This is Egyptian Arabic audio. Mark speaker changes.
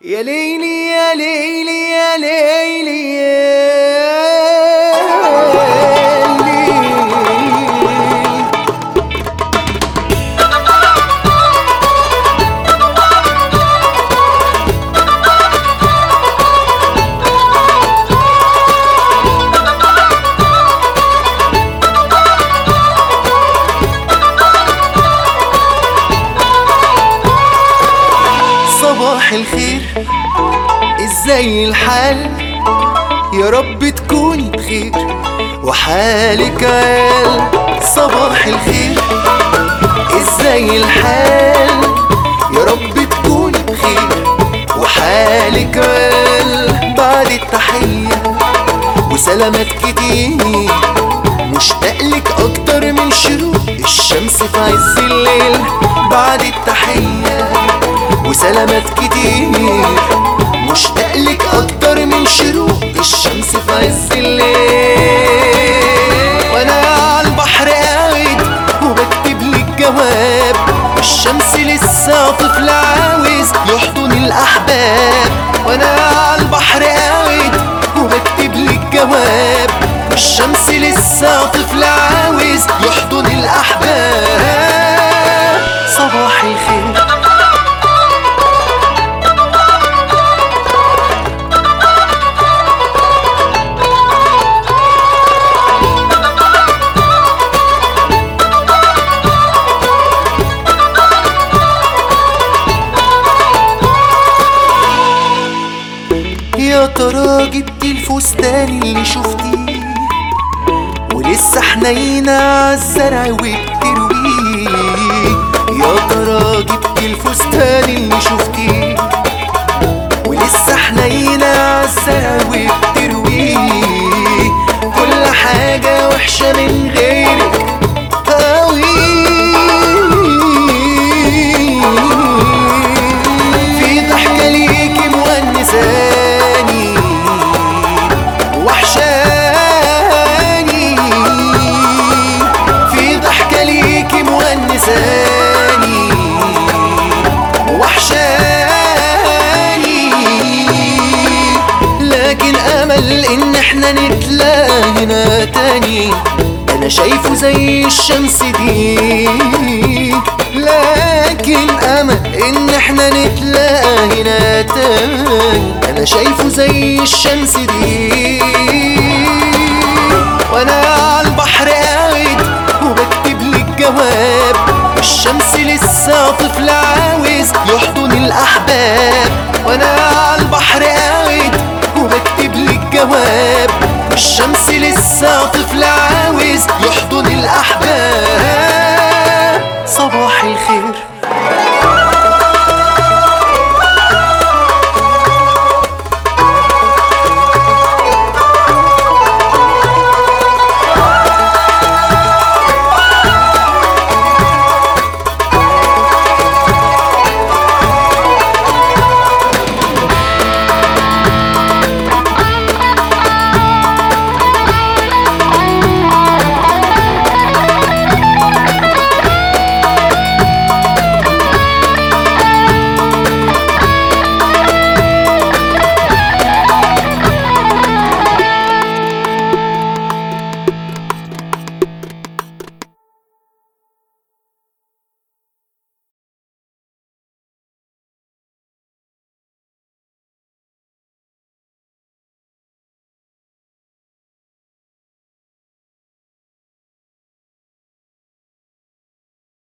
Speaker 1: يا ليلي يا ليلي يا ليلي يا ليلي صباح الخير ازاي الحال يا رب تكوني بخير وحالك عال صباح الخير ازاي الحال يا رب تكوني بخير وحالك عال بعد التحية وسلامات كتير مشتاق لك اكتر من شروق الشمس في عز الليل بعد التحية وسلامات كتير مشتاق لك اكتر من شروق الشمس في عز الليل وانا على البحر قاعد وبكتب لك جواب الشمس لسه طفل عاوز يحضن الاحباب وانا على البحر قاعد وبكتب لك جواب الشمس لسه طفل عاوز يحضن الاحباب صباح الخير يا ترى جبتي الفستان اللي شفتيه ولسه حنينة عالزرع وبترويه يا ترى جبتي الفستان اللي شفتيه ولسه حنينة عالزرع وبترويه كل حاجة وحشة من غيرك قوي في ضحكة ليكي مونساني وحشاني في ضحكة ليكي مونساني وحشاني لكن امل ان احنا نتلاقى هنا تاني انا شايفه زي الشمس دي لكن امل ان احنا نتلاقى هنا تاني انا شايفه زي الشمس دي وانا على البحر قاعد وبكتب لك جواب الشمس لسه طفل عاوز يحضن الاحباب وانا على البحر قاعد وبكتب لك جواب الشمس لسه طفل عاوز يحضن الاحباب